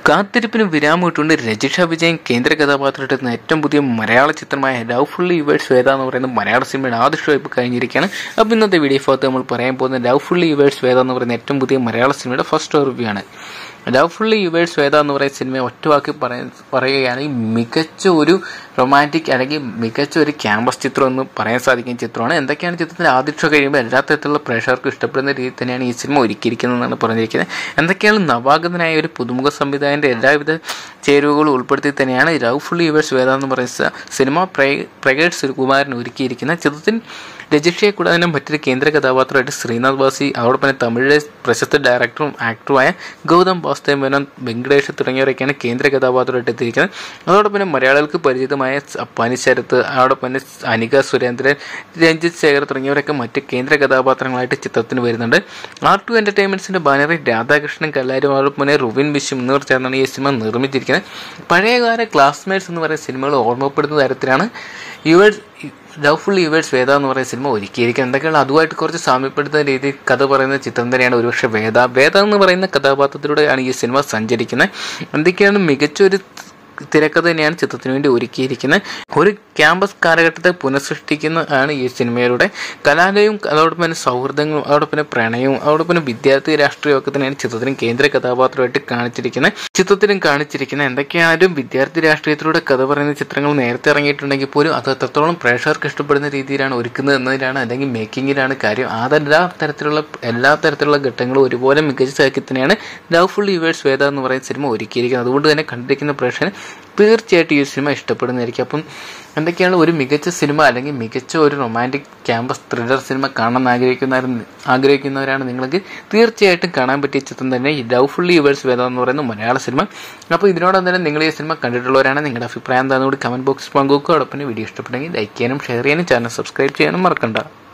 കാത്തിരിപ്പിന് വിരാമമിട്ടുകൊണ്ട് രജിഷ വിജയൻ കേന്ദ്ര കഥാപാത്രമെത്തുന്ന ഏറ്റവും പുതിയ മലയാള ചിത്രമായ ലവ് ഫുള്ളി യുവേഴ്സ് വേദ എന്ന് പറയുന്ന മലയാള സിനിമയുടെ ആദ്യ ഷോ ഇപ്പോൾ കഴിഞ്ഞിരിക്കുകയാണ് അപ്പോൾ ഇന്നത്തെ വീഡിയോ ഭാഗത്ത് നമ്മൾ പറയാൻ പോകുന്ന ലവ് ഫുള്ളി യുവേഴ്സ് വേദ എന്ന് പറയുന്ന ഏറ്റവും പുതിയ മലയാള സിനിമയുടെ ഫസ്റ്റ് റിവ്യൂ ആണ് ലവ് ഫുള്ളി യുവേഴ്സ് വേദ എന്ന് പറയുന്ന സിനിമയെ ഒറ്റവാക്കി പറയ പറയുകയാണെങ്കിൽ മികച്ച ഒരു റൊമാൻറ്റിക് അല്ലെങ്കിൽ മികച്ച ഒരു ക്യാമ്പസ് ചിത്രം എന്ന് പറയാൻ സാധിക്കുന്ന ചിത്രമാണ് എന്തൊക്കെയാണ് ചിത്രത്തിന്റെ ആദ്യ ഷോ കഴിയുമ്പോൾ എല്ലാ തരത്തിലുള്ള പ്രേക്ഷകർക്കും ഇഷ്ടപ്പെടുന്ന രീതിയിൽ തന്നെയാണ് ഈ സിനിമ ഒരുക്കിയിരിക്കുന്നതെന്നാണ് പറഞ്ഞിരിക്കുന്നത് എന്തൊക്കെയാണ് നവാഗതനായ ഒരു പുതുമുഖ സംവിധായകന്റെ എല്ലാവിധ ചേരുവകളും ഉൾപ്പെടുത്തി തന്നെയാണ് ലവ് ഫുള്ളി യുവേഴ്സ് വേദ എന്ന് പറയുന്ന സിനിമ പ്രകേഷ് സുകുമാരൻ ഒരുക്കിയിരിക്കുന്ന ചിത്രത്തിൽ രജിഷയെ കൂടാതെ മറ്റൊരു കേന്ദ്ര കഥാപാത്രമായിട്ട് ശ്രീനാഥ് വാസി അതോടൊപ്പം തന്നെ തമിഴിലെ പ്രശസ്ത ഡയറക്ടറും ആക്ടറുമായ ഗൗതം വാസുദേവ് മേനോൻ വെങ്കടേഷ് തുടങ്ങിയവരൊക്കെയാണ് കേന്ദ്ര കഥാപാത്രമായിട്ട് എത്തിയിരിക്കുന്നത് അതോടൊപ്പം തന്നെ മലയാളികൾക്ക് പരിചിതമായ അപ്പാനി ശരത്ത് അതോടൊപ്പം തന്നെ അനിക സുരേന്ദ്രൻ രഞ്ജിത്ത് ശേഖർ തുടങ്ങിയവരൊക്കെ മറ്റ് കേന്ദ്ര കഥാപാത്രങ്ങളായിട്ട് ചിത്രത്തിന് വരുന്നുണ്ട് ആർ ടു എന്റർടൈൻമെന്റ്സിന്റെ ബാനറിൽ രാധാകൃഷ്ണൻ കല്ലാരും അതോടൊപ്പം തന്നെ റുവിൻ ബിഷും എന്നിവർ ചേർന്നാണ് ഈ സിനിമ നിർമ്മിച്ചിരിക്കുന്നത് പഴയകാല ക്ലാസ്മേറ്റ്സ് എന്ന് പറയുന്ന സിനിമകൾ ഓർമ്മപ്പെടുന്ന തരത്തിലാണ് yours love full yours Veda എന്ന് പറയുന്ന സിനിമ ഒരുക്കിയിരിക്കുന്നത് എന്തൊക്കെയാണ് അതുമായിട്ട് കുറച്ച് സാമ്യപ്പെടുത്തുന്ന രീതിയിൽ കഥ പറയുന്ന ചിത്രം തന്നെയാണ് ഒരുപക്ഷെ വേദ വേദ എന്ന് പറയുന്ന കഥാപാത്രത്തിലൂടെയാണ് ഈ സിനിമ സഞ്ചരിക്കുന്നത് എന്തൊക്കെയാണ് മികച്ച ഒരു തിരക്കഥ തന്നെയാണ് ചിത്രത്തിന് വേണ്ടി ഒരുക്കിയിരിക്കുന്നത് ഒരു ക്യാമ്പസ് കാലഘട്ടത്തെ പുനഃസൃഷ്ടിക്കുന്ന ആണ് ഈ സിനിമയിലൂടെ കലാലയവും അതോടൊപ്പം തന്നെ സൗഹൃദങ്ങളും അതോടൊപ്പം തന്നെ പ്രണയവും അതോടൊപ്പം തന്നെ വിദ്യാർത്ഥി രാഷ്ട്രീയവും ഒക്കെ തന്നെയാണ് ചിത്രത്തിന് കേന്ദ്ര കഥാപാത്രമായിട്ട് കാണിച്ചിരിക്കുന്നത് ചിത്രത്തിലും കാണിച്ചിരിക്കുന്നത് എന്തൊക്കെയായാലും വിദ്യാർത്ഥി രാഷ്ട്രീയത്തിലൂടെ കഥ പറയുന്ന ചിത്രങ്ങൾ നേരത്തെ ഇറങ്ങിയിട്ടുണ്ടെങ്കിൽ പോലും അത് എത്രത്തോളം പ്രേക്ഷകർക്ക് ഇഷ്ടപ്പെടുന്ന രീതിയിലാണ് ഒരുക്കുന്നത് എന്നതിലാണ് അല്ലെങ്കിൽ മേക്കിങ്ങിലാണ് കാര്യം അതെല്ലാ തരത്തിലുള്ള എല്ലാ തരത്തിലുള്ള ഘട്ടങ്ങളും ഒരുപോലെ മികച്ചതാക്കി തന്നെയാണ് ലവ് ഫുൾ യുവേഴ്സ് വേദ എന്ന് പറയുന്ന സിനിമ ഒരുക്കിയിരിക്കുന്നത് അതുകൊണ്ട് തന്നെ കണ്ടിരിക്കുന്ന പ്രേക്ഷകന് തീർച്ചയായിട്ടും ഈ സിനിമ ഇഷ്ടപ്പെടുന്നതായിരിക്കും അപ്പം എന്തൊക്കെയാണ് ഒരു മികച്ച സിനിമ അല്ലെങ്കിൽ മികച്ച ഒരു റൊമാൻറ്റിക് ക്യാമ്പസ് ത്രില്ലർ സിനിമ കാണാൻ ആഗ്രഹിക്കുന്നവർ ആഗ്രഹിക്കുന്നവരാണ് നിങ്ങൾക്ക് തീർച്ചയായിട്ടും കാണാൻ പറ്റിയ ചിത്രം തന്നെ ഈ ലവ് ഫുള്ളി യുവേഴ്സ് വേദം എന്ന് പറയുന്ന മലയാള സിനിമ അപ്പോൾ ഇതിനോടൊപ്പം തന്നെ നിങ്ങൾ ഈ സിനിമ കണ്ടിട്ടുള്ളവരാണ് നിങ്ങളുടെ അഭിപ്രായം എന്താണെന്ന് കൂടി കമൻറ്റ് ബോക്സിൽ പങ്കുവെക്കുക അതോടൊപ്പം വീഡിയോ ഇഷ്ടപ്പെട്ടെങ്കിൽ ലൈക്ക് ചെയ്യാനും ഷെയർ ചെയ്യാനും ചാനൽ സബ്സ്ക്രൈബ് ചെയ്യാനും മറക്കണ്ട